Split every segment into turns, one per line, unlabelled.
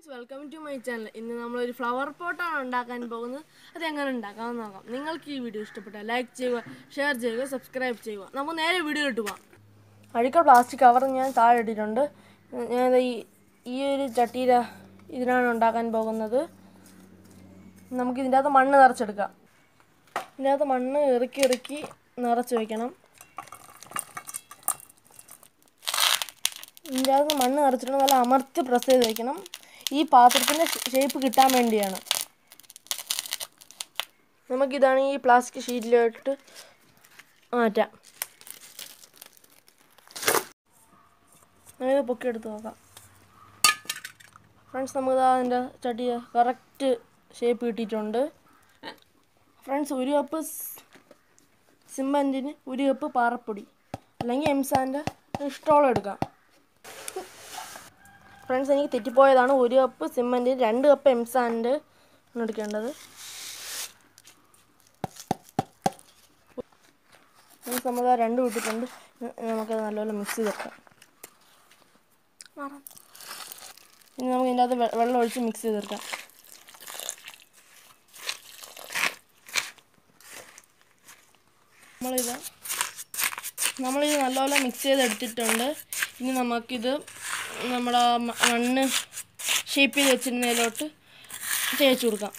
friends welcome to my channel ഇന്ന് നമ്മളൊരു flower പോട്ടാണ് ഉണ്ടാക്കാൻ പോകുന്നത് അത് എങ്ങനെ ഉണ്ടാക്കാമെന്ന് നോക്കാം നിങ്ങൾക്ക് ഈ വീഡിയോ ഇഷ്ടപ്പെട്ടാൽ ലൈക്ക് ചെയ്യുക ഷെയർ ചെയ്യുക സബ്സ്ക്രൈബ് ചെയ്യുക നമുക്ക് നേരെ വീഡിയോ ഇട്ട് പോകാം അഴുക്ക പ്ലാസ്റ്റിക് കവർ ഞാൻ താഴെ ഇട്ടിട്ടുണ്ട് ഞാൻ ഈ ഈ ഒരു ചട്ടിയില ഇതിനാണ് ഉണ്ടാക്കാൻ പോകുന്നത് നമുക്ക് ഇതിൻ്റെ അകത്ത് മണ്ണ് നിറച്ചെടുക്കാം ഇതിൻ്റെ അകത്ത് മണ്ണ് ഇറുക്കി ഇറുക്കി നിറച്ച് വയ്ക്കണം ഇതിൻ്റെ അകത്ത് മണ്ണ് നിറച്ചിട്ട് നല്ല അമർത്തി പ്രസ് ചെയ്ത് വെക്കണം ഈ പാത്രത്തിൻ്റെ ഷേപ്പ് കിട്ടാൻ വേണ്ടിയാണ് നമുക്കിതാണ് ഈ പ്ലാസ്റ്റിക് ഷീറ്റിലോട്ട് മാറ്റാം നമുക്കിത് പൊക്കിയെടുത്ത് നോക്കാം ഫ്രണ്ട്സ് നമുക്ക് അതിൻ്റെ ചട്ടി കറക്റ്റ് ഷേപ്പ് കിട്ടിയിട്ടുണ്ട് ഫ്രണ്ട്സ് ഒരു കപ്പ് സിമെൻറ്റിന് ഒരു കപ്പ് പാറപ്പൊടി അല്ലെങ്കിൽ എംസാൻ്റെ ഇഷ്ടമുള്ള എടുക്കാം ഫ്രണ്ട്സ് എനിക്ക് തെറ്റിപ്പോയതാണ് ഒരു കപ്പ് സിമെൻറ്റ് രണ്ട് കപ്പ് എംസാൻഡ് ആണ് എടുക്കേണ്ടത് ഫ്രണ്ട്സ് നമ്മൾ ആ രണ്ടും ഇട്ടിട്ടുണ്ട് നമുക്കത് നല്ലപോലെ മിക്സ് ചെയ്ത് വെക്കാം ഇനി നമുക്ക് ഇതിൻ്റെ അകത്ത് വെ- വെള്ളം ഒഴിച്ച് മിക്സ് ചെയ്തെടുക്കാം നമ്മളിത് നമ്മളിത് നല്ലപോലെ മിക്സ് ചെയ്തെടുത്തിട്ടുണ്ട് ഇനി നമുക്കിത് നമ്മുടെ മ- മണ്ണ് ഷേപ്പ് ചെയ്ത് വെച്ചിരുന്നതിലോട്ട് തേച്ച് കൊടുക്കാം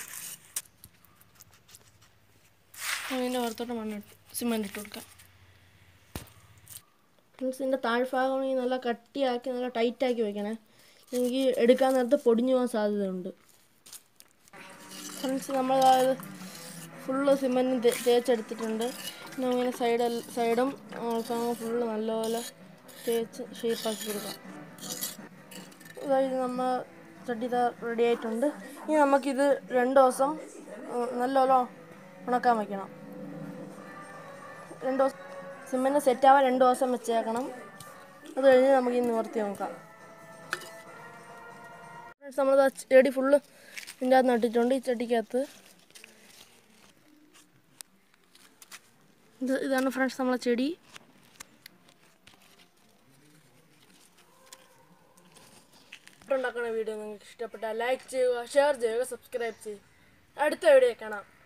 അതിൻ്റെ പുറത്തോട്ട് മണ്ണ് ഇട്ട് സിമെൻ്റ് ഇട്ട് കൊടുക്കാം ഫ്രണ്ട്സ് ഇതിൻ്റെ താഴ്ഭാഗം ഈ നല്ല കട്ടിയാക്കി നല്ല ടൈറ്റാക്കി വെക്കണേ എനിക്ക് എടുക്കാൻ നേരത്ത് പൊടിഞ്ഞു പോകാൻ സാധ്യതയുണ്ട് ഫ്രണ്ട്സ് നമ്മൾ അതായത് ഫുള്ള് സിമെൻറ്റ് തേച്ചെടുത്തിട്ടുണ്ട് പിന്നെ ഇങ്ങനെ സൈഡ് സൈഡും ഫുള്ള് നല്ലപോലെ തേച്ച് ഷേപ്പാക്കി കൊടുക്കാം അതായത് നമ്മൾ ചട്ടി റെഡി ആയിട്ടുണ്ട് ഇനി നമുക്കിത് രണ്ട് ദിവസം ഉം, നല്ലപോലെ ഉണക്കാൻ വയ്ക്കണം രണ്ട് ദിവസം സിമെൻറ്റ് സെറ്റാവാൻ രണ്ട് ദിവസം വെച്ചേക്കണം അത് കഴിഞ്ഞ് നമുക്ക് ഈ നിവർത്തി നോക്കാം ഫ്രണ്ട്സ് നമ്മൾ ചെടി ഫുള്ള് ഇതിൻ്റെ അകത്ത് നട്ടിട്ടുണ്ട് ഈ ചട്ടിക്കകത്ത് ഇത് ഇതാണ് ഫ്രണ്ട്സ് നമ്മളെ ചെടി ഉണ്ടാക്കുന്ന വീഡിയോ നിങ്ങൾക്ക് ഇഷ്ടപ്പെട്ടാൽ ലൈക്ക് ചെയ്യുക ഷെയർ ചെയ്യുക സബ്സ്ക്രൈബ് ചെയ്യുക അടുത്ത വീഡിയോ കാണാം